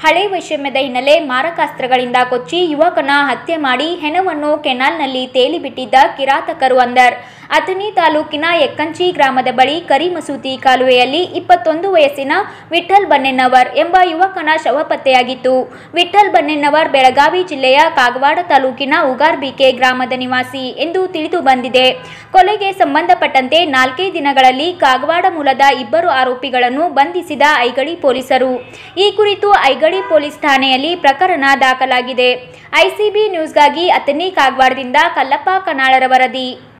ಹಳೆ ವೈಷಮ್ಯದ ಹಿನ್ನೆಲೆ ಮಾರಕಾಸ್ತ್ರಗಳಿಂದ ಕೊಚ್ಚಿ ಯುವಕನ ಹತ್ಯೆ ಮಾಡಿ ಹೆಣವನ್ನು ಕೆನಾಲ್ನಲ್ಲಿ ತೇಲಿಬಿಟ್ಟಿದ್ದ ಕಿರಾತಕರು ಅಂದರ್ ಅಥಣಿ ತಾಲೂಕಿನ ಎಕ್ಕಂಚಿ ಗ್ರಾಮದ ಬಳಿ ಕರಿಮಸೂತಿ ಕಾಲುವೆಯಲ್ಲಿ ಇಪ್ಪತ್ತೊಂದು ವಯಸ್ಸಿನ ವಿಠಲ್ ಬನ್ನೆನ್ನವರ್ ಎಂಬ ಯುವಕನ ಶವ ಪತ್ತೆಯಾಗಿತ್ತು ವಿಠಲ್ ಬನ್ನೆನ್ನವರ್ ಬೆಳಗಾವಿ ಜಿಲ್ಲೆಯ ಕಾಗವಾಡ ತಾಲೂಕಿನ ಉಗಾರ್ಬಿಕೆ ಗ್ರಾಮದ ನಿವಾಸಿ ಎಂದು ತಿಳಿದು ಬಂದಿದೆ ಕೊಲೆಗೆ ಸಂಬಂಧಪಟ್ಟಂತೆ ನಾಲ್ಕೇ ದಿನಗಳಲ್ಲಿ ಕಾಗವಾಡ ಮೂಲದ ಇಬ್ಬರು ಆರೋಪಿಗಳನ್ನು ಬಂಧಿಸಿದ ಐಗಳಿ ಪೊಲೀಸರು ಈ ಕುರಿತು ಐಗಳಿ ಪೊಲೀಸ್ ಠಾಣೆಯಲ್ಲಿ ಪ್ರಕರಣ ದಾಖಲಾಗಿದೆ ಐಸಿಬಿ ನ್ಯೂಸ್ಗಾಗಿ ಅಥಣಿ ಕಾಗವಾಡದಿಂದ ಕಲ್ಲಪ್ಪ ಕನಾಳರ ವರದಿ